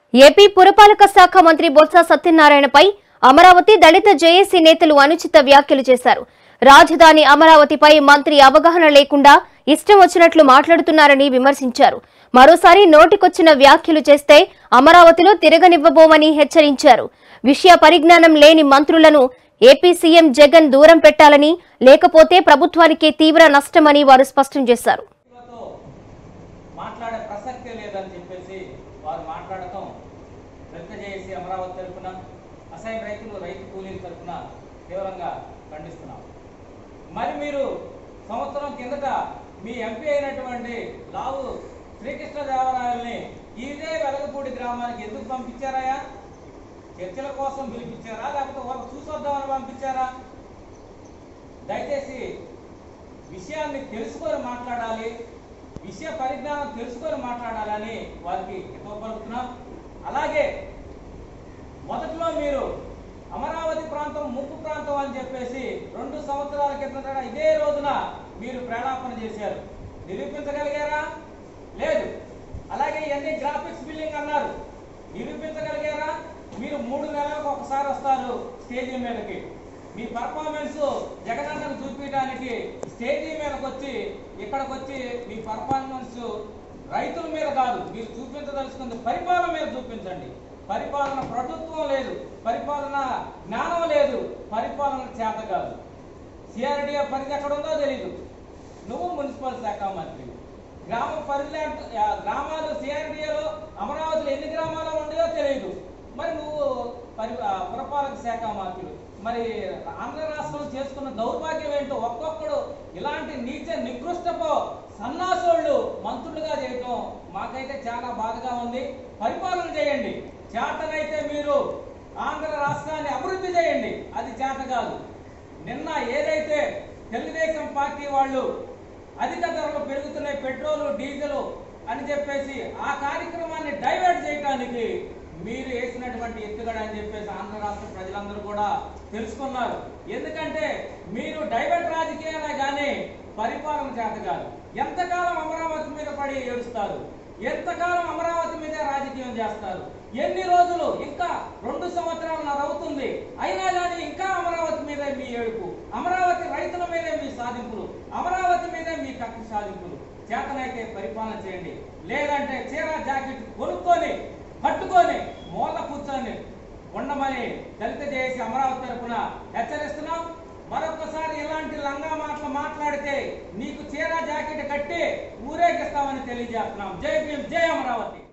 AP పురపాలక శాఖ మంత్రి బొత్స సత్యనారాయణపై అమరావతి దళిత జేఏసీ నేతలు అనుచిత వ్యాఖ్యలు చేశారు రాజధాని అమరావతిపై మంత్రి అవగాహన లేకుండా ఇష్టం వచ్చినట్లు మాట్లాడుతున్నారని విమర్శించారు మరోసారి నోటికొచ్చిన వ్యాఖ్యలు చేస్తే అమరావతిలో తిరగనివ్వబోమని హెచ్చరించారు విషయ పరిజ్ఞానం లేని మంత్రులను ఏపీ సీఎం జగన్ దూరం పెట్టాలని లేకపోతే ప్రభుత్వానికే తీవ్ర నష్టమని వారు స్పష్టం చేశారు రైతులతో మాట్లాడే ప్రసక్తే లేదని చెప్పేసి వారు మాట్లాడటం దళిత జేఏసీ అమరావతి తరఫున అసైన్ రైతులు రైతు కూలీల తరఫున తీవ్రంగా ఖండిస్తున్నాం మరి మీరు సంవత్సరం కిందట మీ ఎంపీ అయినటువంటి లావు శ్రీకృష్ణదేవరాయల్ని ఇదే వెలగపూడి గ్రామానికి ఎందుకు పంపించారాయా చర్చల కోసం పిలిపించారా లేకపోతే వాళ్ళకి చూసొద్దామని పంపించారా దయచేసి విషయాన్ని తెలుసుకొని మాట్లాడాలి విషయ పరిజ్ఞానం తెలుసుకొని మాట్లాడాలని వారికి హితపలుకుతున్నాం అలాగే మొదట్లో మీరు అమరావతి ప్రాంతం ముప్పు ప్రాంతం అని చెప్పేసి రెండు సంవత్సరాల క్రితం ఇదే రోజున మీరు ప్రేలాపన చేశారు నిరూపించగలిగారా లేదు అలాగే ఇవన్నీ గ్రాఫిక్స్ బిల్డింగ్ అన్నారు నిరూపించగలిగారా మీరు మూడు నెలలకు ఒకసారి వస్తారు స్టేజీ మీదకి మీ పర్ఫార్మెన్స్ జగనన్నకు చూపించడానికి స్టేజీ మీదకి వచ్చి ఇక్కడికి వచ్చి మీ పర్ఫార్మెన్స్ రైతుల మీద కాదు మీరు చూపించదలుచుకుంది పరిపాలన మీద చూపించండి పరిపాలన ప్రభుత్వం లేదు పరిపాలన జ్ఞానం లేదు పరిపాలన చేత కాదు సిఆర్డిఏ పరిధి ఎక్కడ ఉందో తెలియదు నువ్వు మున్సిపల్ శాఖ మంత్రి గ్రామ పరిధి అంట- ఆ, గ్రామాలు సిఆర్డిఏలో అమరావతిలో ఎన్ని గ్రామాలు ఉన్నాయో తెలియదు మరి నువ్వు పరి ఆ, పురపాలక శాఖ మంత్రులు మరి ఆంధ్ర రాష్ట్రం చేసుకున్న దౌర్భాగ్యం ఏంటో ఒక్కొక్కడు ఇలాంటి నీచ నికృష్టపు సన్నాసోళ్ళు మంత్రులుగా చేయటం మాకైతే చాలా బాధగా ఉంది పరిపాలన చేయండి చేతనైతే మీరు ఆంధ్ర రాష్ట్రాన్ని అభివృద్ధి చేయండి అది చేత కాదు నిన్న ఏదైతే తెలుగుదేశం పార్టీ వాళ్ళు అధిక ధరలు పెరుగుతున్నాయి పెట్రోల్ డీజిల్ అని చెప్పేసి ఆ కార్యక్రమాన్ని డైవర్ట్ చేయడానికి మీరు వేసినటువంటి ఎత్తుగడ అని చెప్పేసి ఆంధ్ర రాష్ట్ర ప్రజలందరూ కూడా తెలుసుకున్నారు ఎందుకంటే మీరు డైవర్ట్ రాజకీయాలే కానీ పరిపాలన చేత కాదు ఎంతకాలం అమరావతి మీద పడి ఏడుస్తారు ఎంతకాలం అమరావతి మీదే రాజకీయం చేస్తారు ఎన్ని రోజులు ఇంకా రెండు సంవత్సరాలున్నర అవుతుంది అయినా కానీ ఇంకా అమరావతి మీదే మీ ఏడుపు అమరావతి రైతుల మీదే మీ సాధింపులు అమరావతి మీదే మీ కక్ష సాధింపులు చేతనైతే పరిపాలన చేయండి లేదంటే చీర జాకెట్ కొనుక్కొని కట్టుకొని మూల కూర్చొని ఉండమని దళిత చేసి అమరావతి తరపున హెచ్చరిస్తున్నాం మరొకసారి ఇలాంటి లంగా మాటలు మాట్లాడితే నీకు చీర జాకెట్ కట్టి ఊరేగిస్తామని తెలియజేస్తున్నాం జై భీమ్ జై అమరావతి